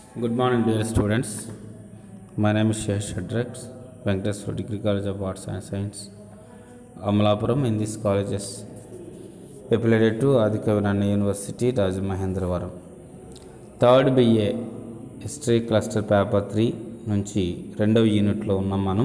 Good morning, dear students. My name is Shesh Shadrax, Venkateswara Degree College of Arts and Science, Amalapuram. In this college is affiliated to Adikavinana University, Rajamahendravaram. Third BA history cluster paper three నుంచి రెండవ యూనిట్లో ఉన్నాం మనం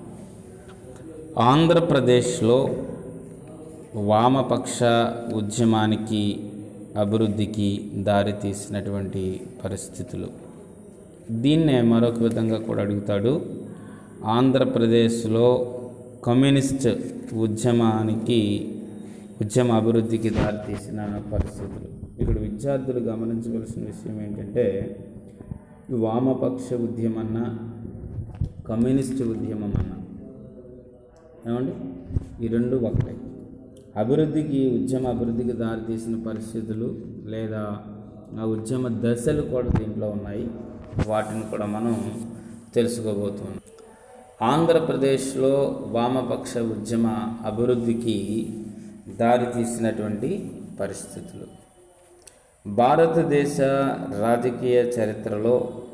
ఆంధ్రప్రదేశ్లో వామపక్ష ఉద్యమానికి అభివృద్ధికి దారితీసినటువంటి పరిస్థితులు దీన్నే మరొక విధంగా కూడా అడుగుతాడు ఆంధ్రప్రదేశ్లో కమ్యూనిస్ట్ ఉద్యమానికి ఉద్యమ అభివృద్ధికి దారితీసిన పరిస్థితులు ఇక్కడ విద్యార్థులు గమనించవలసిన విషయం ఏంటంటే ఈ వామపక్ష ఉద్యమన్నా కమ్యూనిస్ట్ ఉద్యమం అన్నా ఏమండి ఈ రెండు ఒకటే అభివృద్ధికి ఉద్యమ అభివృద్ధికి దారితీసిన పరిస్థితులు లేదా ఆ ఉద్యమ దశలు కూడా దీంట్లో ఉన్నాయి వాటిని కూడా మనం తెలుసుకోబోతున్నాం ఆంధ్రప్రదేశ్లో వామపక్ష ఉద్యమ అభివృద్ధికి దారితీసినటువంటి పరిస్థితులు భారతదేశ రాజకీయ చరిత్రలో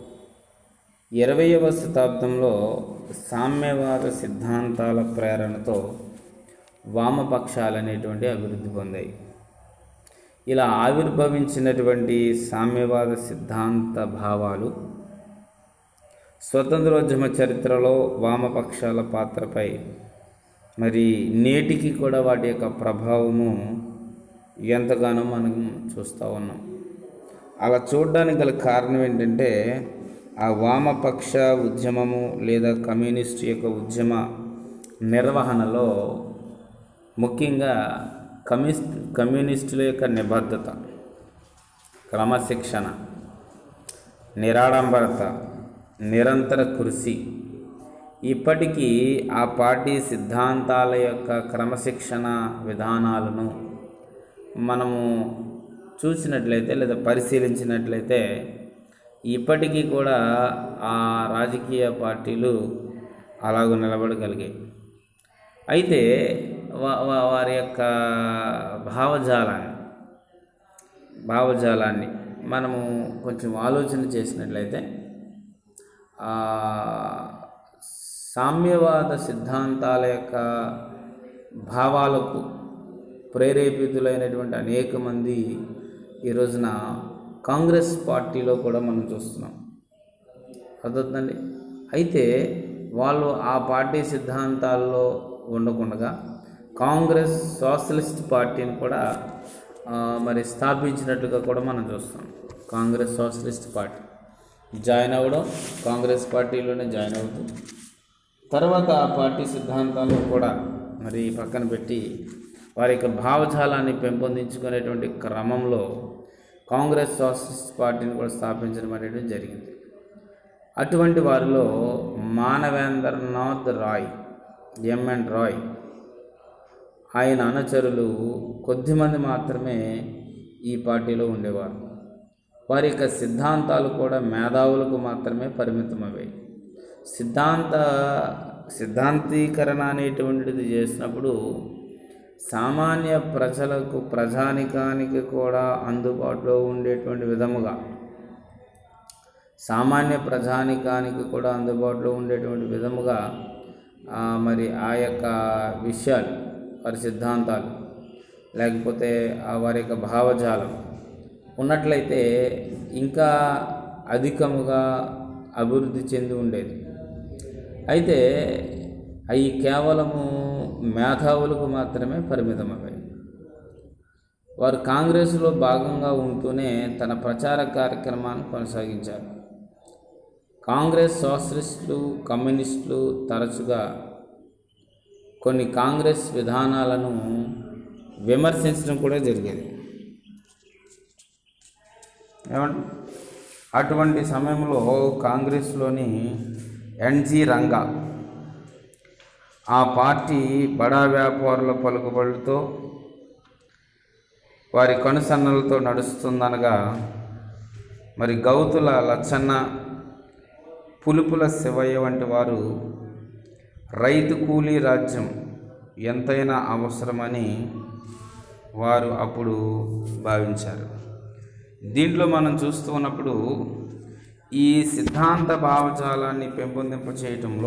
ఇరవయవ శతాబ్దంలో సామ్యవాద సిద్ధాంతాల ప్రేరణతో వామపక్షాలు అనేటువంటి అభివృద్ధి పొందాయి ఇలా ఆవిర్భవించినటువంటి సామ్యవాద సిద్ధాంత భావాలు స్వతంత్రోద్యమ చరిత్రలో వామపక్షాల పాత్రపై మరి నేటికి కూడా వాటి యొక్క ప్రభావము ఎంతగానో మనం చూస్తూ ఉన్నాం అలా చూడడానికి గల కారణం ఏంటంటే ఆ వామపక్ష ఉద్యమము లేదా కమ్యూనిస్ట్ యొక్క ఉద్యమ నిర్వహణలో ముఖ్యంగా కమ్యూనిస్ట్ కమ్యూనిస్టుల యొక్క నిబద్ధత క్రమశిక్షణ నిరాడంబరత నిరంతర కృషి ఇప్పటికీ ఆ పార్టీ సిద్ధాంతాల యొక్క క్రమశిక్షణ విధానాలను మనము చూసినట్లయితే లేదా పరిశీలించినట్లయితే ఇప్పటికీ కూడా ఆ రాజకీయ పార్టీలు అలాగూ నిలబడగలిగాయి అయితే వా- వా- వారి యొక్క భావజాలాన్ని భావజాలాన్ని మనము కొంచెం ఆలోచన చేసినట్లయితే ఆ, సామ్యవాద సిద్ధాంతాల యొక్క భావాలకు ప్రేరేపితులైనటువంటి అనేక మంది ఈ రోజున కాంగ్రెస్ పార్టీలో కూడా మనం చూస్తున్నాం అర్థవుతుందండి అయితే వాళ్ళు ఆ పార్టీ సిద్ధాంతాల్లో ఉండకుండా కాంగ్రెస్ సోషలిస్ట్ పార్టీని కూడా ఆ, మరి స్థాపించినట్టుగా కూడా మనం చూస్తాం కాంగ్రెస్ సోషలిస్ట్ పార్టీ జాయిన్ అవ్వడం కాంగ్రెస్ పార్టీలోనే జాయిన్ అవుతూ తర్వాత ఆ పార్టీ సిద్ధాంతాలను కూడా మరి పక్కన పెట్టి వారి యొక్క భావజాలాన్ని పెంపొందించుకునేటువంటి క్రమంలో కాంగ్రెస్ సోషలిస్ట్ పార్టీని కూడా స్థాపించడం అనేది జరిగింది అటువంటి వారిలో మానవేంద్రనాథ్ రాయ్ ఎంఎన్ రాయ్ ఆయన అనుచరులు కొద్దిమంది మాత్రమే ఈ పార్టీలో ఉండేవారు వారి యొక్క సిద్ధాంతాలు కూడా మేధావులకు మాత్రమే పరిమితమయ్యాయి సిద్ధాంత సిద్ధాంతీకరణ అనేటువంటిది చేసినప్పుడు సామాన్య ప్రజలకు ప్రజానికానికి కూడా అందుబాటులో ఉండేటువంటి విధముగా సామాన్య ప్రజానికానికి కూడా అందుబాటులో ఉండేటువంటి విధముగా ఆ, మరి ఆ యొక్క విషయాలు వారి సిద్ధాంతాలు లేకపోతే ఆ వారి యొక్క భావజాలం ఉన్నట్లయితే ఇంకా అధికముగా అభివృద్ధి చెంది ఉండేది అయితే అవి కేవలము మేధావులకు మాత్రమే పరిమితమయ్యాయి వారు కాంగ్రెస్లో భాగంగా ఉంటూనే తన ప్రచార కార్యక్రమాన్ని కొనసాగించారు కాంగ్రెస్ సోషలిస్టులు కమ్యూనిస్టులు తరచుగా కొన్ని కాంగ్రెస్ విధానాలను విమర్శించడం కూడా జరిగేది ఏమంటే అటువంటి సమయంలో కాంగ్రెస్లోని ఎన్జి రంగా ఆ పార్టీ బడా వ్యాపారుల పలుకుబడులతో వారి కనుసన్నలతో నడుస్తుందనగా మరి గౌతుల లచ్చన్న పులుపుల శివయ్య వంటి వారు రైతు కూలీ రాజ్యం ఎంతైనా అవసరమని వారు అప్పుడు భావించారు దీంట్లో మనం చూస్తూ ఉన్నప్పుడు ఈ సిద్ధాంత భావజాలాన్ని పెంపొందింప చేయటంలో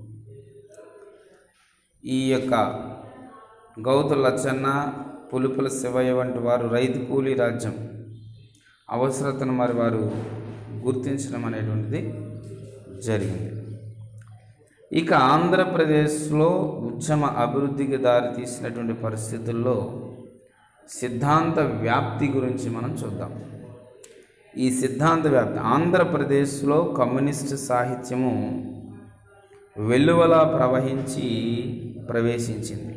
ఈ యొక్క గౌతు లచ్చన్న పులుపుల శివయ్య వంటి వారు రైతు కూలీ రాజ్యం అవసరతను మరి వారు గుర్తించడం అనేటువంటిది జరిగింది ఇక ఆంధ్రప్రదేశ్లో ఉద్యమ అభివృద్ధికి దారితీసినటువంటి పరిస్థితుల్లో సిద్ధాంత వ్యాప్తి గురించి మనం చూద్దాం ఈ సిద్ధాంత వ్యాప్తి ఆంధ్రప్రదేశ్లో కమ్యూనిస్ట్ సాహిత్యము వెల్లువలా ప్రవహించి ప్రవేశించింది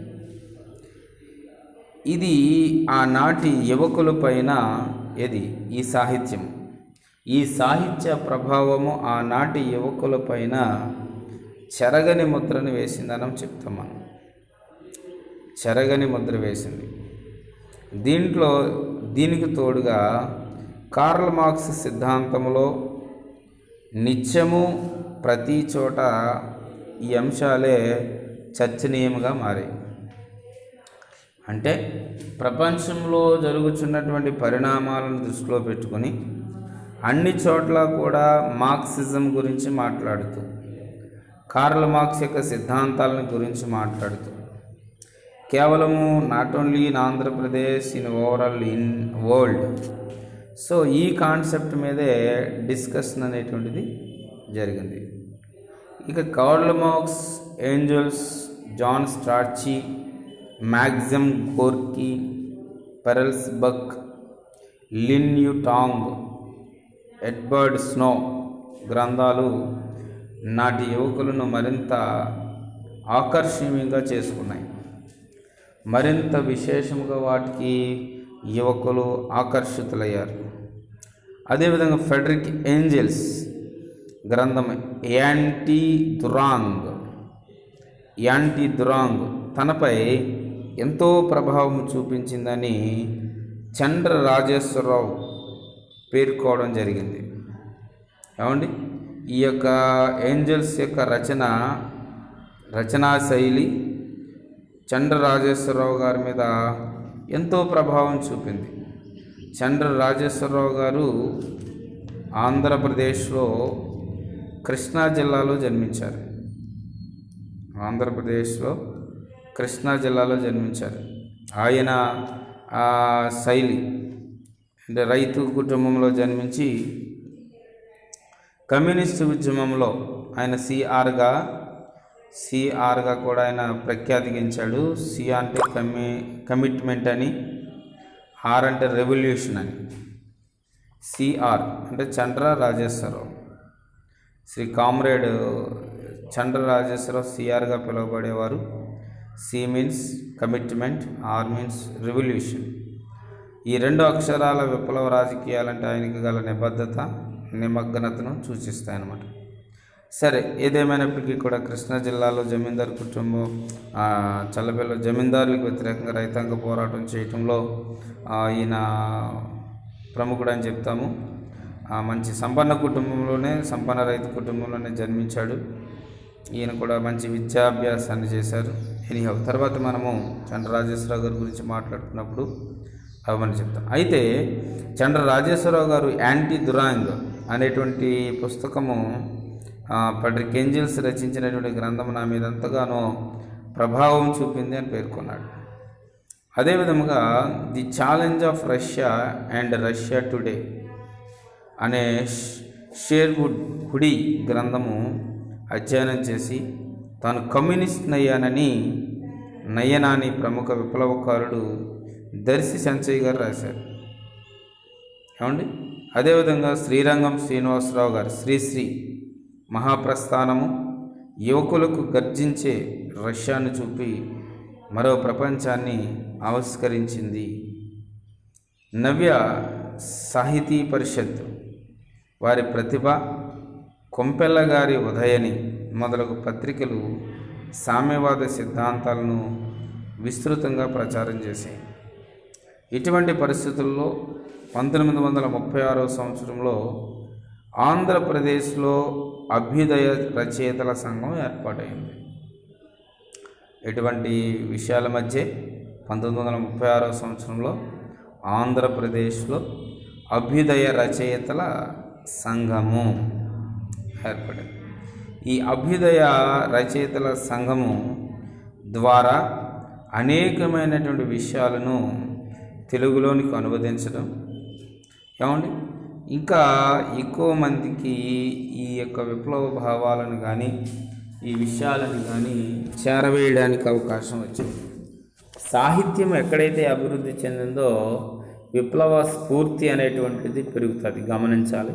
ఇది ఆనాటి యువకులపైన ఏది ఈ సాహిత్యం ఈ సాహిత్య ప్రభావము ఆనాటి యువకులపైన చెరగని ముద్రను వేసిందని చెప్తాం మనం చెరగని ముద్ర వేసింది దీంట్లో దీనికి తోడుగా కార్ల్ మార్క్స్ సిద్ధాంతంలో నిత్యము ప్రతి చోట ఈ అంశాలే చర్చనీయముగా మారాయి అంటే ప్రపంచంలో జరుగుతున్నటువంటి పరిణామాలను దృష్టిలో పెట్టుకొని అన్ని చోట్ల కూడా మార్క్సిజం గురించి మాట్లాడుతూ కార్ల్ మార్క్స్ యొక్క సిద్ధాంతాలను గురించి మాట్లాడుతూ కేవలము not only in Andhra Pradesh in overall in world so ఈ కాన్సెప్ట్ మీదే డిస్కషన్ అనేటువంటిది జరిగింది ఇక Karl Marx Engels John Strachey Maxim Gorky Pearl S Buck Lin Yutang Edward Snow గ్రంథాలు నాటి యువకులను మరింత ఆకర్షణీయంగా చేసుకున్నాయి మరింత విశేషముగా వాటికి యువకులు ఆకర్షితులయ్యారు అదేవిధంగా ఫెడరిక్ ఏంజల్స్ గ్రంథం యాంటీ దురాంగ్ యాంటీ దురాంగ్ తనపై ఎంతో ప్రభావం చూపించిందని చంద్ర రాజేశ్వరరావు పేర్కోవడం జరిగింది ఏమండి ఈ యొక్క ఏంజల్స్ యొక్క రచన రచనా శైలి చంద్ర రాజేశ్వరరావు గారి మీద ఎంతో ప్రభావం చూపింది చంద్ర రాజేశ్వరరావు గారు ఆంధ్రప్రదేశ్లో కృష్ణా జిల్లాలో జన్మించారు ఆంధ్రప్రదేశ్లో కృష్ణా జిల్లాలో జన్మించారు ఆయన ఆ శైలి అంటే రైతు కుటుంబంలో జన్మించి కమ్యూనిస్ట్ ఉద్యమంలో ఆయన సిఆర్గా సిఆర్గా కూడా ఆయన ప్రఖ్యాతిగించాడు సి అంటే కమి కమిట్మెంట్ అని ఆర్ అంటే రెవల్యూషన్ అని సిఆర్ అంటే చంద్ర రాజేశ్వరరావు శ్రీ కామ్రేడ్ చంద్ర రాజేశ్వరరావు సిఆర్గా పిలువబడేవారు C means commitment R means revolution ఈ రెండు అక్షరాల విప్లవ రాజకీయాలంటే ఆయనకి గల నిబద్ధత నిమగ్నతను సూచిస్తాయన్నమాట సరే ఏదేమైనప్పటికీ కూడా కృష్ణా జిల్లాలో జమీందారు కుటుంబం ఆ, చల్లబెల్ల జమీందారులకు వ్యతిరేకంగా రైతాంగ పోరాటం చేయటంలో ఆ, ఈయన ప్రముఖుడు అని చెప్తాము ఆ, మంచి సంపన్న కుటుంబంలోనే సంపన్న రైతు కుటుంబంలోనే జన్మించాడు ఈయన కూడా మంచి విద్యాభ్యాసాన్ని చేశారు ఎనీహౌ తర్వాత మనము చంద్ర రాజేశ్వరరావు గారి గురించి మాట్లాడుతున్నప్పుడు అవన్నీ చెప్తాం అయితే చంద్ర రాజేశ్వరరావు గారు యాంటీ దురాంగ్ అనేటువంటి పుస్తకము ఆ, పడ్రిక్ ఏంజిల్స్ రచించినటువంటి గ్రంథం నా మీద ఎంతగానో ప్రభావం చూపింది అని పేర్కొన్నాడు అదేవిధముగా the challenge of Russia and Russia today అనే షేర్వుడ్ హుడీ గ్రంథము అధ్యయనం చేసి తాను కమ్యూనిస్ట్ నయ్యానని నయ్యనాని ప్రముఖ విప్లవకారుడు దర్శి సంచయ్ గారు రాశారు ఏమండి అదేవిధంగా శ్రీరంగం శ్రీనివాసరావు గారు శ్రీశ్రీ మహాప్రస్థానము యువకులకు గర్జించే రష్యాను చూపి మరో ప్రపంచాన్ని ఆవిష్కరించింది నవ్య సాహితీ పరిషత్ వారి ప్రతిభ కొంపెల్ల గారి ఉదయని మొదలగు పత్రికలు సామ్యవాద సిద్ధాంతాలను విస్తృతంగా ప్రచారం చేశాయి ఇటువంటి పరిస్థితుల్లో పంతొమ్మిది వందల ముప్పై ఆరో సంవత్సరంలో ఆంధ్రప్రదేశ్లో అభ్యుదయ రచయితల సంఘం ఏర్పాటైంది ఇటువంటి విషయాల మధ్య పంతొమ్మిది వందల ముప్పై ఆరో సంవత్సరంలో ఆంధ్రప్రదేశ్లో అభ్యుదయ రచయితల సంఘము ఏర్పడింది ఈ అభ్యుదయ రచయితల సంఘము ద్వారా అనేకమైనటువంటి విషయాలను తెలుగులోనికి అనువదించడం ఏమండి ఇంకా ఎక్కువ మందికి ఈ యొక్క విప్లవ భావాలను కానీ ఈ విషయాలను కానీ చేరవేయడానికి అవకాశం వచ్చింది సాహిత్యం ఎక్కడైతే అభివృద్ధి చెందిందో విప్లవ స్ఫూర్తి అనేటువంటిది పెరుగుతుంది గమనించాలి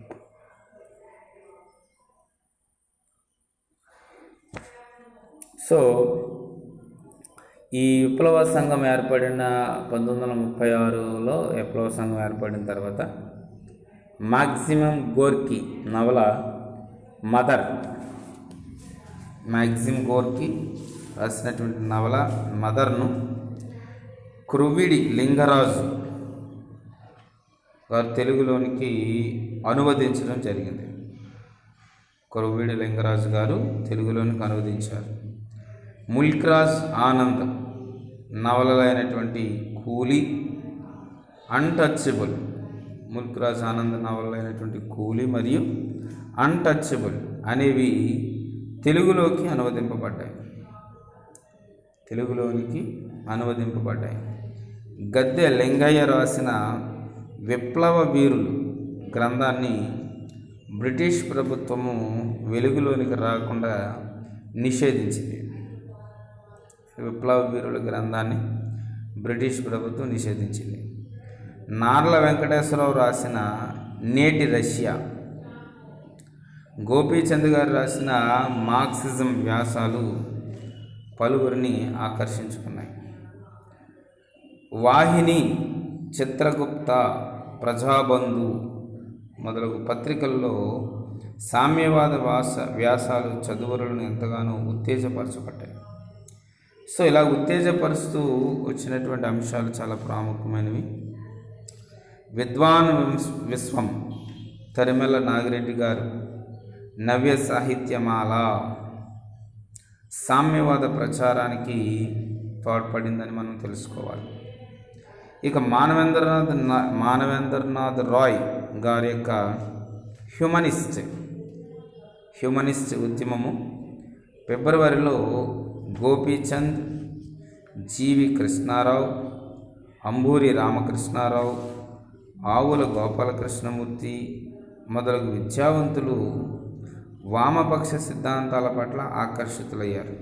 సో ఈ విప్లవ సంఘం ఏర్పడిన పంతొమ్మిది వందల ముప్పై ఆరులో విప్లవ సంఘం ఏర్పడిన తర్వాత మాక్సిమం గోర్కి నవల మదర్ మ్యాక్సిమ్ గోర్కి రాసినటువంటి నవల మదర్ను క్రువిడి లింగరాజు గారు తెలుగులోనికి అనువదించడం జరిగింది కొరువిడి లింగరాజు గారు తెలుగులోనికి అనువదించారు ముల్క్రాజ్ ఆనంద్ నవలలైనటువంటి కూలి అన్టచబుల్ ముల్క్రాజ్ ఆనంద్ నవలలైనటువంటి కూలి మరియు అన్టచబుల్ అనేవి తెలుగులోకి అనువదింపబడ్డాయి తెలుగులోనికి అనువదింపబడ్డాయి గద్దె లింగయ్య రాసిన విప్లవ వీరులు గ్రంథాన్ని బ్రిటిష్ ప్రభుత్వము వెలుగులోనికి రాకుండా నిషేధించింది విప్లవ వీరుల గ్రంథాన్ని బ్రిటిష్ ప్రభుత్వం నిషేధించింది నార్ల వెంకటేశ్వరరావు రాసిన నేటి రష్యా గోపీచంద్ గారు రాసిన మార్క్సిజం వ్యాసాలు పలువురిని ఆకర్షించుకున్నాయి వాహిని చిత్రగుప్త ప్రజాబంధు మొదలగు పత్రికల్లో సామ్యవాద వ్యాస వ్యాసాలు చదువులను ఎంతగానో ఉత్తేజపరచబడ్డాయి సో ఇలా ఉత్తేజపరుస్తూ వచ్చినటువంటి అంశాలు చాలా ప్రాముఖ్యమైనవి విద్వాన్ వింస్- విశ్వం తరిమెల నాగిరెడ్డి గారు నవ్య సాహిత్యమాల సామ్యవాద ప్రచారానికి తోడ్పడిందని మనం తెలుసుకోవాలి ఇక మానవేంద్రనాథ్ నా- మానవేంద్రనాథ్ రాయ్ గారి యొక్క హ్యూమనిస్ట్ హ్యూమనిస్ట్ ఉద్యమము ఫిబ్రవరిలో గోపీచంద్ జీవి కృష్ణారావు అంబూరి రామకృష్ణారావు ఆవుల గోపాలకృష్ణమూర్తి మొదలగు విద్యావంతులు వామపక్ష సిద్ధాంతాల పట్ల ఆకర్షితులయ్యారు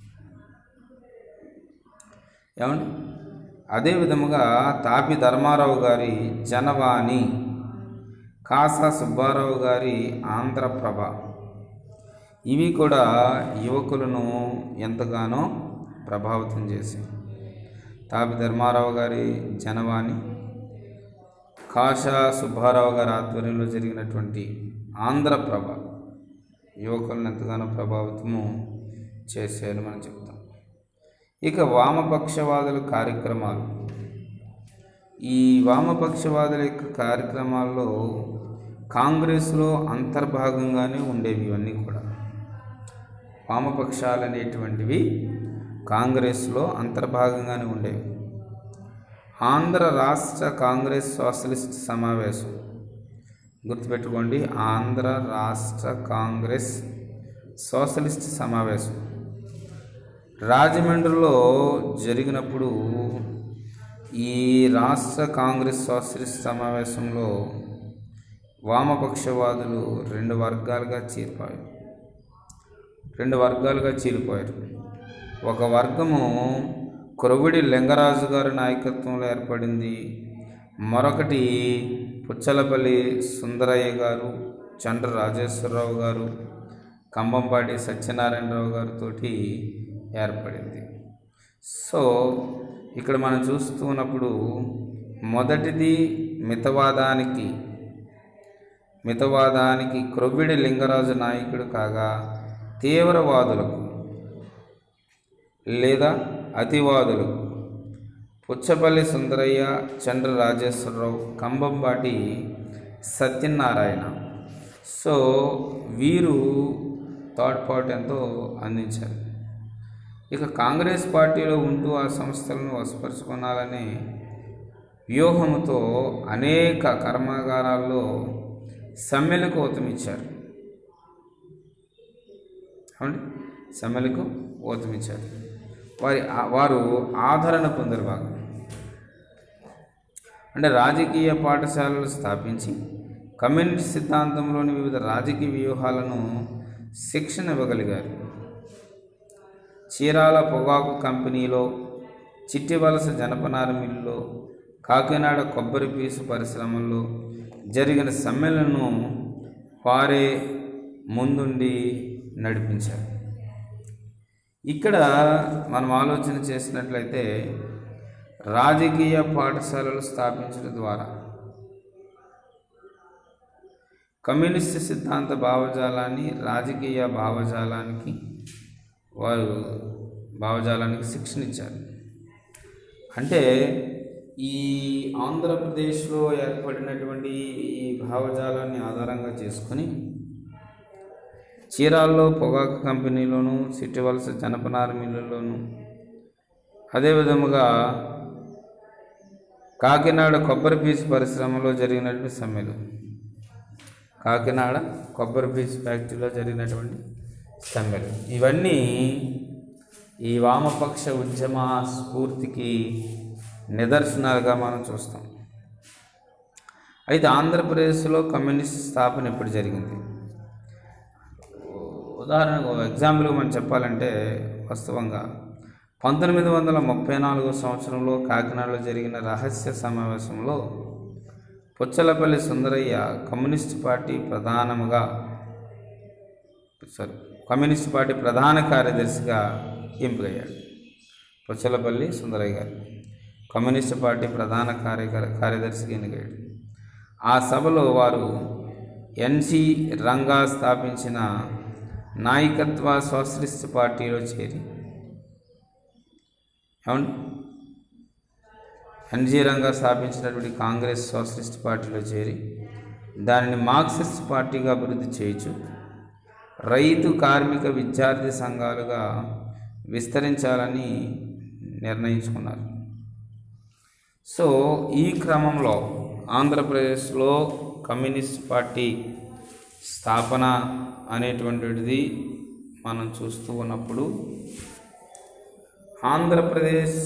ఏమండి అదే విధముగా తాపి ధర్మారావు గారి జనవాణి కాసా సుబ్బారావు గారి ఆంధ్రప్రభ ఇవి కూడా యువకులను ఎంతగానో ప్రభావితం చేశాయి తాపి ధర్మారావు గారి జనవాణి కాషా సుబ్బారావు గారి ఆధ్వర్యంలో జరిగినటువంటి ఆంధ్రప్రభ యువకులను ఎంతగానో ప్రభావితము చేశాయని మనం చెప్తాం ఇక వామపక్షవాదుల కార్యక్రమాలు ఈ వామపక్షవాదుల యొక్క కార్యక్రమాల్లో కాంగ్రెస్లో అంతర్భాగంగానే ఉండేవి ఇవన్నీ కూడా వామపక్షాలు అనేటువంటివి కాంగ్రెస్లో అంతర్భాగంగానే ఉండేవి ఆంధ్ర రాష్ట్ర కాంగ్రెస్ సోషలిస్ట్ సమావేశం గుర్తుపెట్టుకోండి ఆంధ్ర రాష్ట్ర కాంగ్రెస్ సోషలిస్ట్ సమావేశం రాజమండ్రిలో జరిగినప్పుడు ఈ రాష్ట్ర కాంగ్రెస్ సోషలిస్ట్ సమావేశంలో వామపక్షవాదులు రెండు వర్గాలుగా చీలిపోయారు రెండు వర్గాలుగా చీలిపోయారు ఒక వర్గము కొరవిడి లింగరాజు గారి నాయకత్వంలో ఏర్పడింది మరొకటి పుచ్చలపల్లి సుందరయ్య గారు చండ్ర రాజేశ్వరరావు గారు కంబంపాటి సత్యనారాయణరావు గారితో ఏర్పడింది సో ఇక్కడ మనం చూస్తున్నప్పుడు మొదటిది మితవాదానికి మితవాదానికి క్రొవ్విడి లింగరాజు నాయకుడు కాగా తీవ్రవాదులకు లేదా అతివాదులకు పుచ్చపల్లి సుందరయ్య చంద్ర రాజేశ్వరరావు కంబంబాటి సత్యనారాయణ సో వీరు తోడ్పాటు ఎంతో అందించారు ఇక కాంగ్రెస్ పార్టీలో ఉంటూ ఆ సంస్థలను వశపరుచుకోనాలనే వ్యూహంతో అనేక కర్మాగారాల్లో సమ్మెలకు ఊతమిచ్చారు అవునండి సమ్మెలకు ఊతమిచ్చారు వారి వారు ఆదరణ పొందరు బాగా అంటే రాజకీయ పాఠశాలలు స్థాపించి కమ్యూనిస్ట్ సిద్ధాంతంలోని వివిధ రాజకీయ వ్యూహాలను శిక్షణ ఇవ్వగలిగారు చీరాల పొగాకు కంపెనీలో చిట్టివలస జనపనార మిల్లులో కాకినాడ కొబ్బరి పీసు పరిశ్రమల్లో జరిగిన సమ్మెలను వారే ముందుండి నడిపించారు ఇక్కడ మనం ఆలోచన చేసినట్లయితే రాజకీయ పాఠశాలలు స్థాపించడం ద్వారా కమ్యూనిస్ట్ సిద్ధాంత భావజాలాన్ని రాజకీయ భావజాలానికి వారు భావజాలానికి శిక్షణ ఇచ్చారు అంటే ఈ ఆంధ్రప్రదేశ్లో ఏర్పడినటువంటి ఈ భావజాలాన్ని ఆధారంగా చేసుకొని చీరాల్లో పొగాకు కంపెనీలోను సిట్టివలస జనపనార మిల్లుల్లోను అదేవిధముగా కాకినాడ కొబ్బరి పీచు పరిశ్రమలో జరిగినటువంటి సమ్మెలు కాకినాడ కొబ్బరి పీచు ఫ్యాక్టరీలో జరిగినటువంటి సమ్మెలు ఇవన్నీ ఈ వామపక్ష ఉద్యమ స్ఫూర్తికి నిదర్శనాలుగా మనం చూస్తాం అయితే ఆంధ్రప్రదేశ్లో కమ్యూనిస్ట్ స్థాపన ఎప్పుడు జరిగింది ఉదాహరణకు ఎగ్జాంపుల్గా మనం చెప్పాలంటే వాస్తవంగా పంతొమ్మిది వందల ముప్పై నాలుగో సంవత్సరంలో కాకినాడలో జరిగిన రహస్య సమావేశంలో పుచ్చలపల్లి సుందరయ్య కమ్యూనిస్ట్ పార్టీ ప్రధానముగా సారీ కమ్యూనిస్ట్ పార్టీ ప్రధాన కార్యదర్శిగా ఎంపికయ్యాడు పుచ్చలపల్లి సుందరయ్య గారు కమ్యూనిస్ట్ పార్టీ ప్రధాన కార్య కార్యదర్శిగా ఎన్నికయ్యాడు ఆ సభలో వారు ఎన్సి రంగా స్థాపించిన నాయకత్వ సోషలిస్ట్ పార్టీలో చేరి ఏమండి ఎన్జీ రంగా స్థాపించినటువంటి కాంగ్రెస్ సోషలిస్ట్ పార్టీలో చేరి దానిని మార్క్సిస్ట్ పార్టీగా అభివృద్ధి చేయొచ్చు రైతు కార్మిక విద్యార్థి సంఘాలుగా విస్తరించాలని నిర్ణయించుకున్నారు సో ఈ క్రమంలో ఆంధ్రప్రదేశ్లో కమ్యూనిస్ట్ పార్టీ స్థాపన అనేటువంటిది మనం చూస్తూ ఉన్నప్పుడు ఆంధ్రప్రదేశ్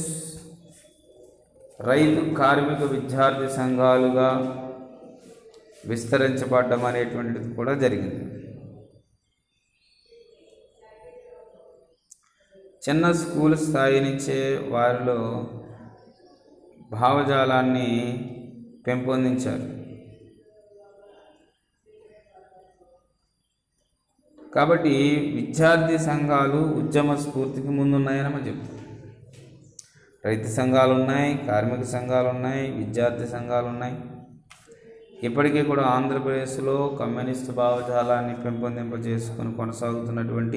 రైతు కార్మిక విద్యార్థి సంఘాలుగా విస్తరించబడ్డం అనేటువంటిది కూడా జరిగింది చిన్న స్కూల్ స్థాయి నుంచే వారిలో భావజాలాన్ని పెంపొందించారు కాబట్టి విద్యార్థి సంఘాలు ఉద్యమ స్ఫూర్తికి ముందున్నాయని మనం చెప్తాం రైతు సంఘాలు ఉన్నాయి కార్మిక సంఘాలు ఉన్నాయి విద్యార్థి సంఘాలు ఉన్నాయి ఇప్పటికీ కూడా ఆంధ్రప్రదేశ్లో కమ్యూనిస్ట్ భావజాలాన్ని పెంపొందింపజేసుకొని కొనసాగుతున్నటువంటి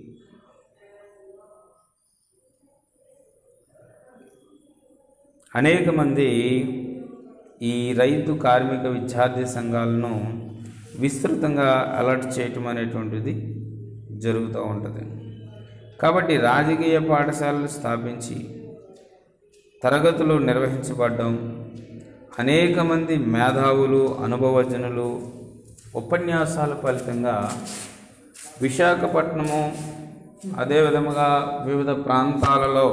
అనేక మంది ఈ రైతు కార్మిక విద్యార్థి సంఘాలను విస్తృతంగా అలర్ట్ చేయటం అనేటువంటిది జరుగుతూ ఉంటుంది కాబట్టి రాజకీయ పాఠశాలలు స్థాపించి తరగతులు నిర్వహించబడ్డం అనేక మంది మేధావులు అనుభవజనులు ఉపన్యాసాల ఫలితంగా విశాఖపట్నము అదేవిధముగా వివిధ ప్రాంతాలలో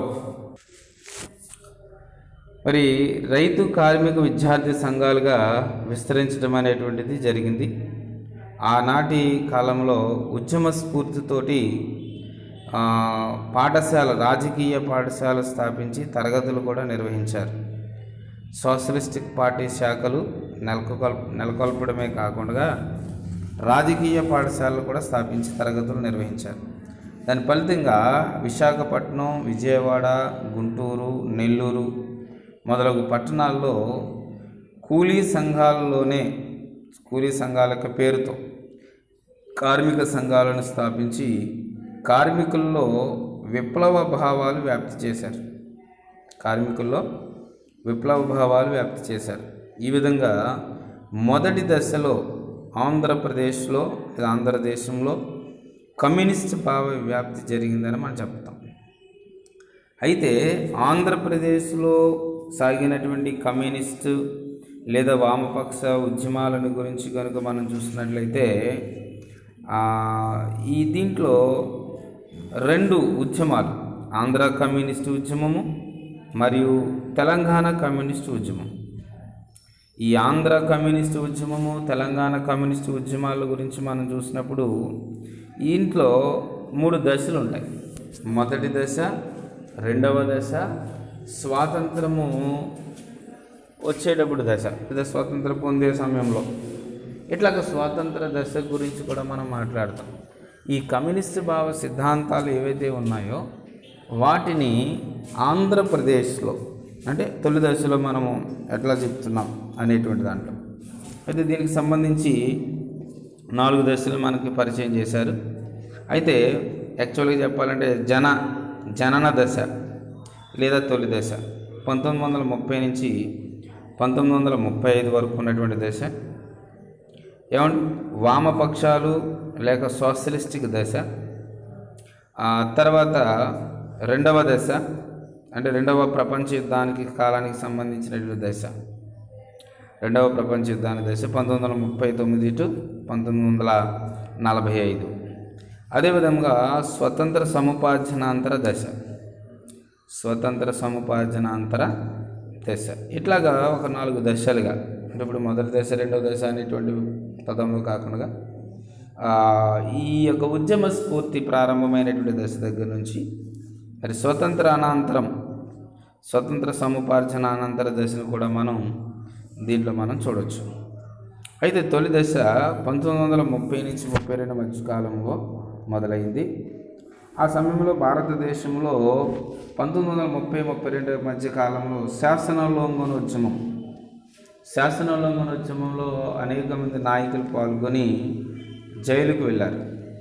మరి రైతు కార్మిక విద్యార్థి సంఘాలుగా విస్తరించడం అనేటువంటిది జరిగింది ఆనాటి కాలంలో ఉద్యమ స్ఫూర్తితోటి ఆ, పాఠశాల రాజకీయ పాఠశాల స్థాపించి తరగతులు కూడా నిర్వహించారు సోషలిస్టిక్ పార్టీ శాఖలు నెలకొల్ప నెలకొల్పడమే కాకుండా రాజకీయ పాఠశాలలు కూడా స్థాపించి తరగతులు నిర్వహించారు దాని ఫలితంగా విశాఖపట్నం విజయవాడ గుంటూరు నెల్లూరు మొదలగు పట్టణాల్లో కూలీ సంఘాలలోనే కూలీ సంఘాల యొక్క పేరుతో కార్మిక సంఘాలను స్థాపించి కార్మికుల్లో విప్లవ భావాలు వ్యాప్తి చేశారు కార్మికుల్లో విప్లవ భావాలు వ్యాప్తి చేశారు ఈ విధంగా మొదటి దశలో ఆంధ్రప్రదేశ్లో లేదా ఆంధ్రదేశంలో కమ్యూనిస్ట్ భావ వ్యాప్తి జరిగిందని మనం చెప్తాం అయితే ఆంధ్రప్రదేశ్లో సాగినటువంటి కమ్యూనిస్టు లేదా వామపక్ష ఉద్యమాలను గురించి కనుక మనం చూసినట్లయితే ఆ, ఈ దీంట్లో రెండు ఉద్యమాలు ఆంధ్ర కమ్యూనిస్టు ఉద్యమము మరియు తెలంగాణ కమ్యూనిస్టు ఉద్యమం ఈ ఆంధ్ర కమ్యూనిస్టు ఉద్యమము తెలంగాణ కమ్యూనిస్టు ఉద్యమాల గురించి మనం చూసినప్పుడు ఇంట్లో మూడు దశలు ఉంటాయి మొదటి దశ రెండవ దశ స్వాతంత్రము వచ్చేటప్పుడు దశ లేదా స్వాతంత్రం పొందే సమయంలో ఇట్లాగ స్వాతంత్ర దశ గురించి కూడా మనం మాట్లాడతాం ఈ కమ్యూనిస్ట్ భావ సిద్ధాంతాలు ఏవైతే ఉన్నాయో వాటిని ఆంధ్రప్రదేశ్లో అంటే తొలి దశలో మనము ఎట్లా చెప్తున్నాం అనేటువంటి దాంట్లో అయితే దీనికి సంబంధించి నాలుగు దశలు మనకి పరిచయం చేశారు అయితే యాక్చువల్గా చెప్పాలంటే జన జనన దశ లేదా తొలి దశ పంతొమ్మిది వందల ముప్పై నుంచి పంతొమ్మిది వందల ముప్పై ఐదు వరకు ఉన్నటువంటి దశ ఏమంటే వామపక్షాలు లేక సోషలిస్టిక్ దశ ఆ తర్వాత రెండవ దశ అంటే రెండవ ప్రపంచ యుద్ధానికి కాలానికి సంబంధించినటువంటి దశ రెండవ ప్రపంచ యుద్ధానికి దశ పంతొమ్మిది వందల ముప్పై తొమ్మిది టు పంతొమ్మిది వందల నలభై ఐదు అదేవిధంగా స్వతంత్ర సముపార్జనాంతర దశ స్వతంత్ర సముపార్జనాంతర దశ ఇట్లాగా ఒక నాలుగు దశలుగా అంటే ఇప్పుడు మొదటి దశ రెండవ దశ అనేటువంటి పదంలో కాకుండా ఆ, ఈ యొక్క ఉద్యమ స్ఫూర్తి ప్రారంభమైనటువంటి దశ దగ్గర నుంచి మరి స్వతంత్ర అనంతరం స్వతంత్ర సముపార్జన అనంతర దశను కూడా మనం దీంట్లో మనం చూడొచ్చు అయితే తొలి దశ పంతొమ్మిది వందల ముప్పై నుంచి ముప్పై రెండు మధ్య కాలంలో మొదలైంది ఆ సమయంలో భారతదేశంలో పంతొమ్మిది వందల ముప్పై ముప్పై రెండు మధ్య కాలంలో శాసనోల్లంఘన ఉద్యమం శాసనోల్లంఘన ఉద్యమంలో అనేక మంది నాయకులు పాల్గొని జైలుకు వెళ్ళారు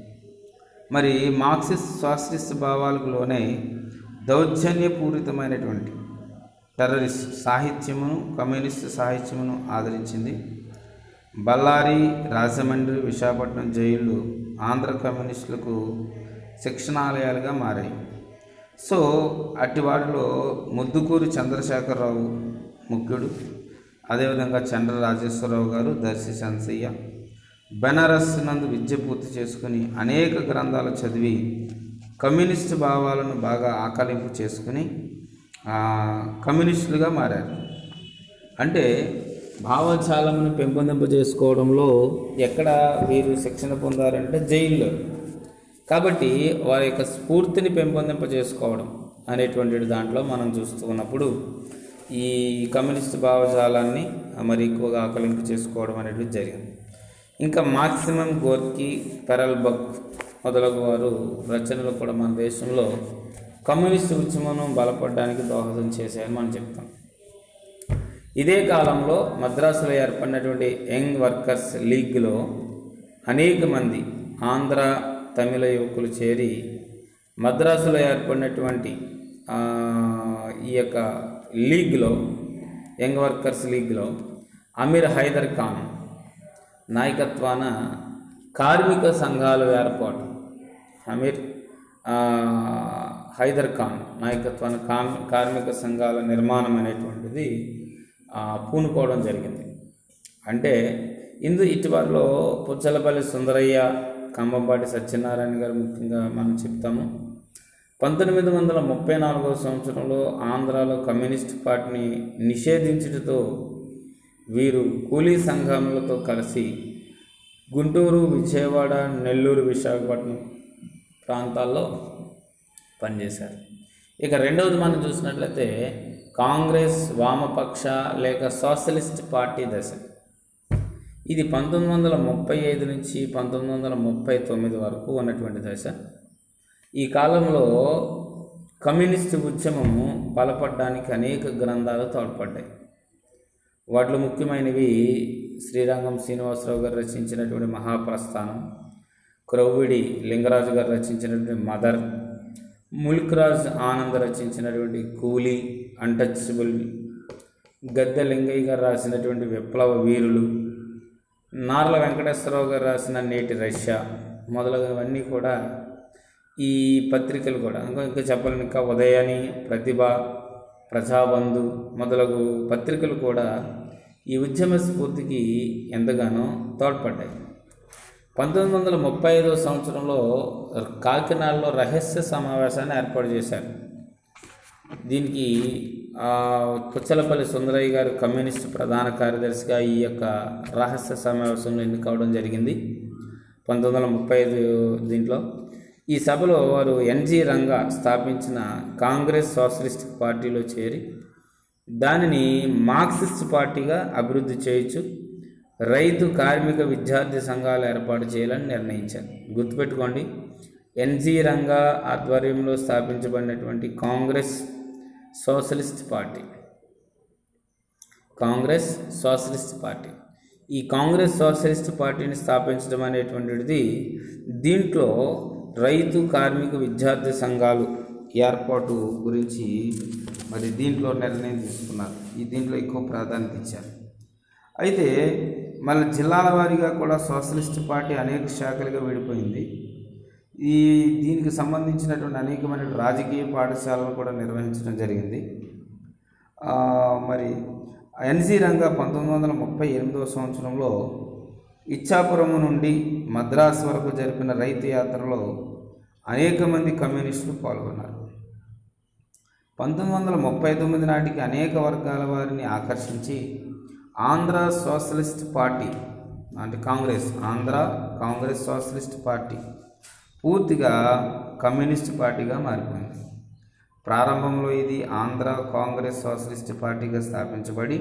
మరి మార్క్సిస్ట్ సోషలిస్ట్ భావాలకు లోనే దౌర్జన్యపూరితమైనటువంటి టెర్రరిస్ట్ సాహిత్యమును కమ్యూనిస్ట్ సాహిత్యమును ఆదరించింది బళ్ళారి రాజమండ్రి విశాఖపట్నం జైళ్ళు ఆంధ్ర కమ్యూనిస్టులకు శిక్షణాలయాలుగా మారాయి సో అట్టి వాటిలో ముద్దుకూరి చంద్రశేఖరరావు ముఖ్యుడు అదేవిధంగా చంద్ర రాజేశ్వరరావు గారు దర్శి శంసయ్య బెనారస్ నందు విద్య పూర్తి చేసుకుని అనేక గ్రంథాలు చదివి కమ్యూనిస్ట్ భావాలను బాగా ఆకలింపు చేసుకుని ఆ, కమ్యూనిస్టులుగా మారారు అంటే భావజాలమును పెంపొందింప చేసుకోవడంలో ఎక్కడ వీరు శిక్షణ పొందారంటే జైల్లో కాబట్టి వారి యొక్క స్ఫూర్తిని పెంపొందింప చేసుకోవడం అనేటువంటి దాంట్లో మనం చూస్తూ ఉన్నప్పుడు ఈ కమ్యూనిస్ట్ భావజాలాన్ని మరి ఎక్కువగా ఆకలింపు చేసుకోవడం అనేది జరిగింది ఇంకా మాక్సిమం గోర్కి పెరల్ బక్ మొదలగు వారు రచనలు కూడా మన దేశంలో కమ్యూనిస్ట్ ఉద్యమం బలపడడానికి దోహదం చేశాయని మనం చెప్తాం ఇదే కాలంలో మద్రాసులో ఏర్పడినటువంటి యంగ్ వర్కర్స్ లీగ్లో అనేక మంది ఆంధ్ర తమిళ యువకులు చేరి మద్రాసులో ఏర్పడినటువంటి ఆ, ఈ యొక్క లీగ్లో యంగ్ వర్కర్స్ లీగ్లో అమీర్ హైదర్ ఖాన్ నాయకత్వాన కార్మిక సంఘాలు ఏర్పాటు అమీర్ ఆ, హైదర్ ఖాన్ నాయకత్వాన కామ్ కార్మిక సంఘాల నిర్మాణం అనేటువంటిది ఆ, పూనుకోవడం జరిగింది అంటే ఇందు ఇటీవలలో పుచ్చలపల్లి సుందరయ్య కంబంపాటి సత్యనారాయణ గారు ముఖ్యంగా మనం చెప్తాము పంతొమ్మిది వందల ముప్పై నాలుగవ సంవత్సరంలో ఆంధ్రాలో కమ్యూనిస్ట్ పార్టీని నిషేధించుటతో వీరు కూలీ సంఘములతో కలిసి గుంటూరు విజయవాడ నెల్లూరు విశాఖపట్నం ప్రాంతాల్లో పనిచేశారు ఇక రెండవది మనం చూసినట్లయితే కాంగ్రెస్ వామపక్ష లేక సోషలిస్ట్ పార్టీ దశ ఇది పంతొమ్మిది వందల ముప్పై ఐదు నుంచి పంతొమ్మిది వందల ముప్పై తొమ్మిది వరకు ఉన్నటువంటి దశ ఈ కాలంలో కమ్యూనిస్ట్ ఉద్యమము బలపడడానికి అనేక గ్రంథాలు తోడ్పడ్డాయి వాటిలో ముఖ్యమైనవి శ్రీరంగం శ్రీనివాసరావు గారు రచించినటువంటి మహాప్రస్థానం క్రౌవిడి లింగరాజు గారు రచించినటువంటి మదర్ ముల్క్రాజ్ ఆనంద్ రచించినటువంటి కూలీ అన్టచబుల్ గద్దె లింగయ్య గారు రాసినటువంటి విప్లవ వీరులు నార్ల వెంకటేశ్వరరావు గారు రాసిన నేటి రష్యా మొదలగునవన్నీ కూడా ఈ పత్రికలు కూడా ఇంకా ఇంకా చెప్పాలని ఇంకా ఉదయాని ప్రతిభ ప్రజాబంధు మొదలగు పత్రికలు కూడా ఈ ఉద్యమ స్ఫూర్తికి ఎంతగానో తోడ్పడ్డాయి పంతొమ్మిది వందల ముప్పై ఐదో సంవత్సరంలో కాకినాడలో రహస్య సమావేశాన్ని ఏర్పాటు చేశారు దీనికి ఆ, పుచ్చలపల్లి సుందరయ్య గారు కమ్యూనిస్ట్ ప్రధాన కార్యదర్శిగా ఈ యొక్క రహస్య సమావేశంలో ఎన్నికవడం జరిగింది పంతొమ్మిది వందల ముప్పై ఐదు దీంట్లో ఈ సభలో వారు ఎన్జి రంగా స్థాపించిన కాంగ్రెస్ సోషలిస్ట్ పార్టీలో చేరి దానిని మార్క్సిస్ట్ పార్టీగా అభివృద్ధి చేయొచ్చు రైతు కార్మిక విద్యార్థి సంఘాలు ఏర్పాటు చేయాలని నిర్ణయించారు గుర్తుపెట్టుకోండి ఎన్జి రంగా ఆధ్వర్యంలో స్థాపించబడినటువంటి Congress socialist party Congress socialist party ఈ కాంగ్రెస్ సోషలిస్ట్ పార్టీని స్థాపించడం అనేటువంటిది దీంట్లో రైతు కార్మిక విద్యార్థి సంఘాలు ఏర్పాటు గురించి మరి దీంట్లో నిర్ణయం తీసుకున్నారు ఈ దీంట్లో ఎక్కువ ప్రాధాన్యత ఇచ్చారు అయితే మళ్ళీ జిల్లాల వారీగా కూడా సోషలిస్ట్ పార్టీ అనేక శాఖలుగా విడిపోయింది ఈ దీనికి సంబంధించినటువంటి అనేకమైన రాజకీయ పాఠశాలను కూడా నిర్వహించడం జరిగింది ఆ, మరి ఎన్జీ రంగా పంతొమ్మిది వందల ముప్పై ఎనిమిదవ సంవత్సరంలో ఇచ్చాపురం నుండి మద్రాసు వరకు జరిపిన రైతు యాత్రలో అనేక మంది కమ్యూనిస్టులు పాల్గొన్నారు పంతొమ్మిది వందల ముప్పై తొమ్మిది నాటికి అనేక వర్గాల వారిని ఆకర్షించి ఆంధ్ర సోషలిస్ట్ పార్టీ అంటే కాంగ్రెస్ ఆంధ్ర కాంగ్రెస్ సోషలిస్ట్ పార్టీ పూర్తిగా కమ్యూనిస్ట్ పార్టీగా మారిపోయింది ప్రారంభంలో ఇది ఆంధ్ర కాంగ్రెస్ సోషలిస్ట్ పార్టీగా స్థాపించబడి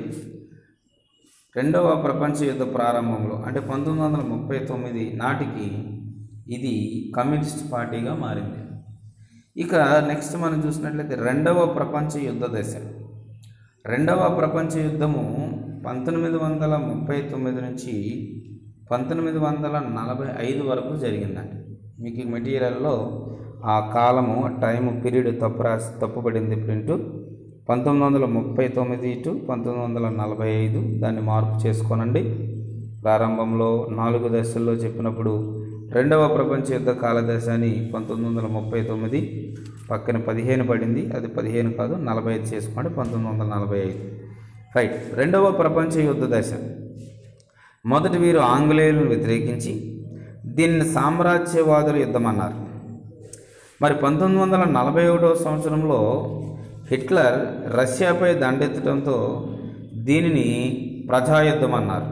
రెండవ ప్రపంచ యుద్ధ ప్రారంభంలో అంటే పంతొమ్మిది వందల ముప్పై తొమ్మిది నాటికి ఇది కమ్యూనిస్ట్ పార్టీగా మారింది ఇక నెక్స్ట్ మనం చూసినట్లయితే రెండవ ప్రపంచ యుద్ధ దశ రెండవ ప్రపంచ యుద్ధము పంతొమ్మిది వందల ముప్పై తొమ్మిది నుంచి పంతొమ్మిది వందల నలభై ఐదు వరకు జరిగిందండి మీకు ఈ మెటీరియల్లో ఆ కాలము టైము పీరియడ్ తప్పు రాసి తప్పుపడింది ప్రింటు పంతొమ్మిది వందల ముప్పై తొమ్మిది టు పంతొమ్మిది వందల నలభై ఐదు దాన్ని మార్పు చేసుకోనండి ప్రారంభంలో నాలుగు దశల్లో చెప్పినప్పుడు రెండవ ప్రపంచ యుద్ధ కాలదశ అని పంతొమ్మిది వందల ముప్పై తొమ్మిది పక్కన పదిహేను పడింది అది పదిహేను కాదు నలభై ఐదు చేసుకోండి పంతొమ్మిది వందల నలభై ఐదు రైట్ రెండవ ప్రపంచ యుద్ధ దశ మొదటి వీరు ఆంగ్లేయులను వ్యతిరేకించి దీన్ని సామ్రాజ్యవాదుల యుద్ధం అన్నారు మరి పంతొమ్మిది వందల నలభై ఒకటవ సంవత్సరంలో హిట్లర్ రష్యాపై దండెత్తడంతో దీనిని ప్రజాయుద్ధం అన్నారు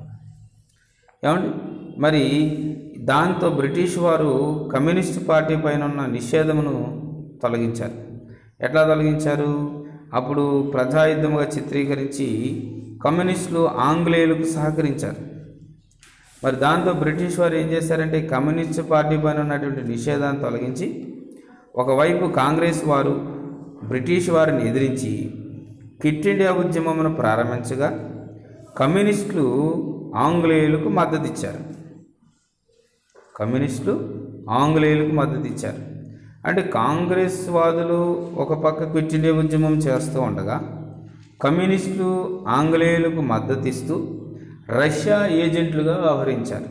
ఏమండి మరి దాంతో బ్రిటిష్ వారు కమ్యూనిస్ట్ పార్టీ పైన ఉన్న నిషేధమును తొలగించారు ఎట్లా తొలగించారు అప్పుడు ప్రజాయుద్ధముగా చిత్రీకరించి కమ్యూనిస్టులు ఆంగ్లేయులకు సహకరించారు మరి దాంతో బ్రిటిష్ వారు ఏం చేశారంటే కమ్యూనిస్ట్ పార్టీ పైన ఉన్నటువంటి నిషేధాన్ని తొలగించి ఒకవైపు కాంగ్రెస్ వారు బ్రిటిష్ వారిని ఎదిరించి క్విట్ ఇండియా ఉద్యమమును ప్రారంభించగా కమ్యూనిస్టులు ఆంగ్లేయులకు మద్దతు ఇచ్చారు కమ్యూనిస్టులు ఆంగ్లేయులకు మద్దతు ఇచ్చారు అంటే కాంగ్రెస్ వాదులు ఒక పక్క క్విట్ ఇండియా ఉద్యమం చేస్తూ ఉండగా కమ్యూనిస్టులు ఆంగ్లేయులకు మద్దతు ఇస్తూ రష్యా ఏజెంట్లుగా వ్యవహరించారు